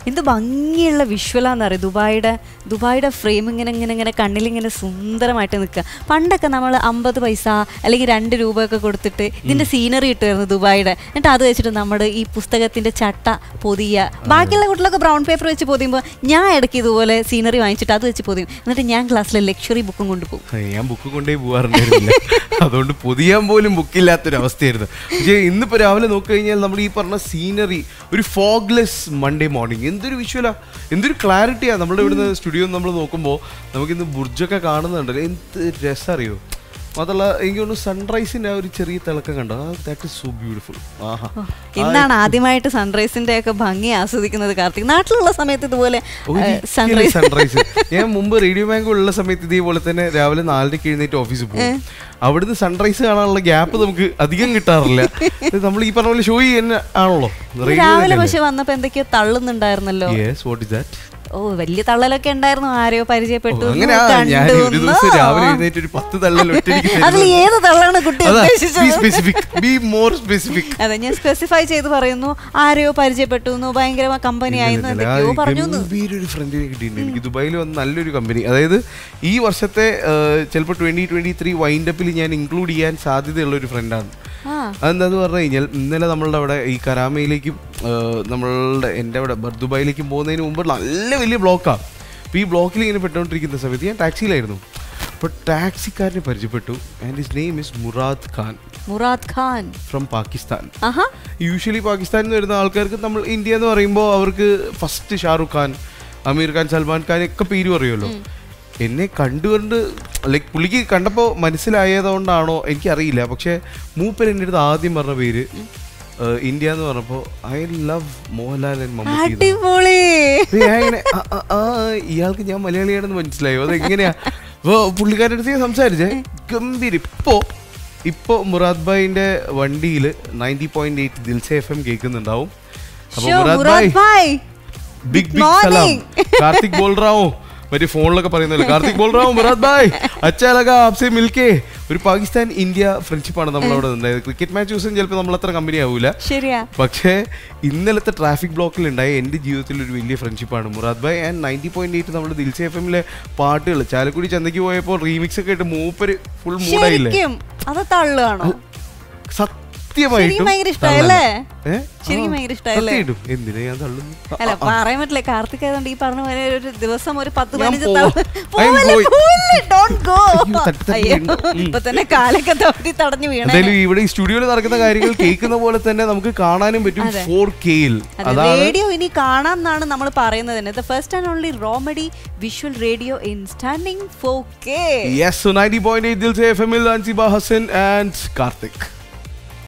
എന്ത് ഭംഗിയുള്ള വിഷ്വലാന്ന് അറിയാം ദുബായിയുടെ ദുബായിയുടെ ഫ്രെയിം ഇങ്ങനെ ഇങ്ങനെ ഇങ്ങനെ കണ്ണിലിങ്ങനെ സുന്ദരമായിട്ട് നിൽക്കുക പണ്ടൊക്കെ നമ്മൾ അമ്പത് പൈസ അല്ലെങ്കിൽ രണ്ട് രൂപയൊക്കെ കൊടുത്തിട്ട് ഇതിന്റെ സീനറി ഇട്ടുമായിരുന്നു ദുബായിയുടെ എന്നിട്ട് അത് വെച്ചിട്ട് നമ്മുടെ ഈ പുസ്തകത്തിന്റെ ചട്ട പൊതിയ ബാക്കിയുള്ള കുട്ടികളൊക്കെ ബ്രൗൺ പേപ്പർ വെച്ച് പൊതിയുമ്പോൾ ഞാൻ ഇടയ്ക്ക് ഇതുപോലെ സീനറി വാങ്ങിച്ചിട്ട് അത് വെച്ച് പൊതിയും എന്നിട്ട് ഞാൻ ക്ലാസ്സിലെ ലക്ഷറി ബുക്കും കൊണ്ടുപോകും ഏ, ഞാൻ ബുക്ക് കൊണ്ടേ പോകാറുണ്ടായിരുന്നില്ല അതുകൊണ്ട് പൊതിയാൻ പോലും ബുക്കില്ലാത്തൊരവസ്ഥയായിരുന്നു പക്ഷേ ഇന്നിപ്പോ രാവിലെ നോക്കി കഴിഞ്ഞാൽ നമ്മൾ ഈ പറഞ്ഞ സീനറി ഒരു ഫോഗ്ലെസ് മൺഡേ മോർണിംഗ് എന്തൊരു വിഷ്വലാ എന്തൊരു ക്ലാരിറ്റിയാ നമ്മുടെ ഇവിടുന്ന് സ്റ്റുഡിയോ നമ്മൾ നോക്കുമ്പോൾ നമുക്കിന്ന് ബുർജൊക്കെ കാണുന്നുണ്ടല്ലോ എന്ത് രസം അറിയോ മാത്രമല്ല എനിക്ക് തോന്നുന്നു സൺറൈസിന്റെ ആ ഒരു ചെറിയ തിളക്കം കണ്ടോ ദാറ്റ് ഇസ് സോ ബ്യൂട്ടിഫുൾ ആഹാ ഇന്നാണ് ആദ്യമായിട്ട് സൺറൈസിന്റെ ഒക്കെ ഭംഗി ആസ്വദിക്കുന്നത് കാർത്തിക് നാട്ടിലുള്ള സമയത്ത് ഇതുപോലെ സൺറൈസ് സൺറൈസ് ഞാൻ മുമ്പ് റേഡിയോ ബാങ്ക് ഉള്ള സമയത്ത് ഇതേപോലെ തന്നെ രാവിലെ നാലരയ്ക്ക് എഴുന്നേറ്റ് ഓഫീസിൽ പോകും അവിടുന്ന് സൺറൈസ് കാണാനുള്ള ഗ്യാപ്പ് നമുക്ക് അധികം കിട്ടാറില്ല ഇത് നമ്മൾ ഈ പറഞ്ഞ പോലെ ഷോ തന്നെ ആണല്ലോ രാവിലെ പക്ഷെ വന്നപ്പോ എന്തൊക്കെയോ തള്ളുന്നുണ്ടായിരുന്നല്ലോ യെസ് വാട്ട് ഇസ് ദാറ്റ് ഓ വലിയ തള്ളലൊക്കെ ഉണ്ടായിരുന്നു ആരെയോ പരിചയപ്പെട്ടു അങ്ങനെ ഞാൻ ഒരു ദിവസം രാവിലെ എഴുന്നേറ്റ് ഒരു പത്ത് തള്ളൽ ഒറ്റയ്ക്ക് അതിൽ ഏത് തള്ളാണ് കുട്ടി ഉദ്ദേശിച്ചത് സ്പെസിഫിക് ബി മോർ സ്പെസിഫിക് അതെ ഞാൻ സ്പെസിഫൈ ചെയ്ത് പറയുന്നു ആരെയോ പരിചയപ്പെട്ടു എന്ന് ഭയങ്കര കമ്പനി ആയിരുന്നു എന്തൊക്കെയോ പറഞ്ഞു എന്ന്. ഒരു ഫ്രണ്ടിനെ കിട്ടിയിട്ടുണ്ട് എനിക്ക് ദുബായിൽ വന്ന നല്ലൊരു കമ്പനി അതായത് ഈ വർഷത്തെ ചിലപ്പോൾ ട്വന്റി ട്വന്റി ത്രീ വൈൻഡപ്പിൽ ഞാൻ ഇൻക്ലൂഡ് ചെയ്യാൻ സാധ്യതയുള്ള ഒരു ഫ്രണ്ടാണ് ആ അതെന്താന്ന് പറഞ്ഞു കഴിഞ്ഞാൽ ഇന്നലെ നമ്മളുടെ അവിടെ ഈ കരാമയിലേക്കും ആ, നമ്മളുടെ എൻ്റെ അവിടെ ബർ- ദുബായിലേക്കും പോകുന്നതിന് മുമ്പ് നല്ല വലിയ ബ്ലോക്കാണ് അപ്പോൾ ഈ ബ്ലോക്കിൽ ഇങ്ങനെ പെട്ടുകൊണ്ടിരിക്കുന്ന സമയത്ത് ഞാൻ ടാക്സിയിലായിരുന്നു അപ്പോൾ ടാക്സിക്കാരനെ പരിചയപ്പെട്ടു and his name is Murad Khan Murad Khan from Pakistan ആഹാ യൂഷ്വലി പാകിസ്ഥാനിൽ നിന്ന് വരുന്ന ആൾക്കാർക്ക് നമ്മൾ ഇന്ത്യ എന്ന് പറയുമ്പോൾ അവർക്ക് ഫസ്റ്റ് ഷാറുഖ് ഖാൻ അമീർ ഖാൻ സൽമാൻ ഖാൻ ഒക്കെ പേര് പറയുമല്ലോ എന്നെ കണ്ടുകൊണ്ട് ലൈക്ക് പുള്ളിക്ക് കണ്ടപ്പോൾ മനസ്സിലായതുകൊണ്ടാണോ എനിക്കറിയില്ല പക്ഷേ മൂപ്പർ എൻ്റെ അടുത്ത് ആദ്യം പറഞ്ഞ പേര് ഏഹ്, ഇന്ത്യ എന്ന് പറഞ്ഞപ്പോൾ I love Mohanlal and Mammootty എന്നാണ്. അടിപൊളി അപ്പൊ ഞാൻ ഇങ്ങനെ ആ, ആ, ആ, ഇയാൾക്ക് ഞാൻ മലയാളിയാണെന്ന് മനസ്സിലായോ അത് എങ്ങനെയാ അപ്പൊ പുള്ളിക്കാരുടെ അടുത്ത് ഞാൻ സംസാരിച്ചേ ഗംഭീര ഇപ്പോ ഇപ്പോ മുറാദ് ഭായിന്റെ വണ്ടിയിൽ ninety point eight Dilse F M കേൾക്കുന്നുണ്ടാവും അപ്പൊ show Murad Murad Bhai Bhai big Good big സലാം morning. കാർത്തിക് ബോൾ റാവോ മറ്റേ ഫോണിലൊക്കെ പറയുന്നല്ലോ കാർത്തിക് ബോൾ റാവോ മുറാദ് ഭായ് അച്ഛാ ലഗ ആപ്സെ മിൽക്കേ ഒരു പാകിസ്ഥാൻ ഇന്ത്യ ഫ്രണ്ട്ഷിപ്പാണ് നമ്മൾ അവിടെ ഉണ്ടായത് ക്രിക്കറ്റ് മാച്ച് ദിവസം ചിലപ്പോൾ നമ്മൾ അത്ര കമ്പനി ആവൂല ശരിയാ പക്ഷേ ഇന്നലത്തെ ട്രാഫിക് ബ്ലോക്കിൽ ഉണ്ടായ എൻ്റെ ജീവിതത്തിൽ ഒരു വലിയ ഫ്രണ്ട്ഷിപ്പാണ് Murad Bhai and ninety point eight നമ്മുടെ ദിൽസി എഫ് എമ്മിലെ പാട്ടുകൾ ചാലക്കുടി ചന്തയ്ക്ക് പോയപ്പോൾ റീമിക്സ് ഒക്കെ ആയിട്ട് മൂപ്പര് ഫുൾ മൂഡായില്ലേ ശരിക്കും അത് തള്ളുകയാണോ സത്യമായിട്ടും ശരിക്കും ഭയങ്കര ഇഷ്ടമായല്ലേ? ഏ? ശരിക്കും ആ, ഭയങ്കര ഇഷ്ടമായല്ലേ? സത്യമായിട്ടും എന്തിനാ ഞാൻ തള്ളുന്നു അല്ല പറയാൻ പറ്റില്ല കാർത്തിക് ആയതുകൊണ്ട് ഈ പറഞ്ഞ പോലെ ഒരു ദിവസം ഒരു പത്ത് ഞാൻ പതിനഞ്ച് പോവാ. തവണ I am പോവല്ലേ, going. പോവല്ലേ, don't go. അയ്യോ, തട്ടി തട്ടി അയ്യോ, വീണു. ഉം. ഇപ്പൊ തന്നെ കാലൊക്കെ തട്ടി തടഞ്ഞു വീണേ എന്തായാലും ഇവിടെ ഈ സ്റ്റുഡിയോയിൽ നടക്കുന്ന കാര്യങ്ങൾ കേൾക്കുന്ന പോലെ തന്നെ നമുക്ക് കാണാനും പറ്റും അതെ. ഫോർ കെയിൽ അതാണ് റേഡിയോ ഇനി കാണാം എന്നാണ് നമ്മൾ പറയുന്നത് തന്നെ first and only romedy visual radio in standing for K yes ninety point eight Dilse F എമ്മിൽ അൻസിബ ഹസൻ ആൻഡ് കാർത്തിക്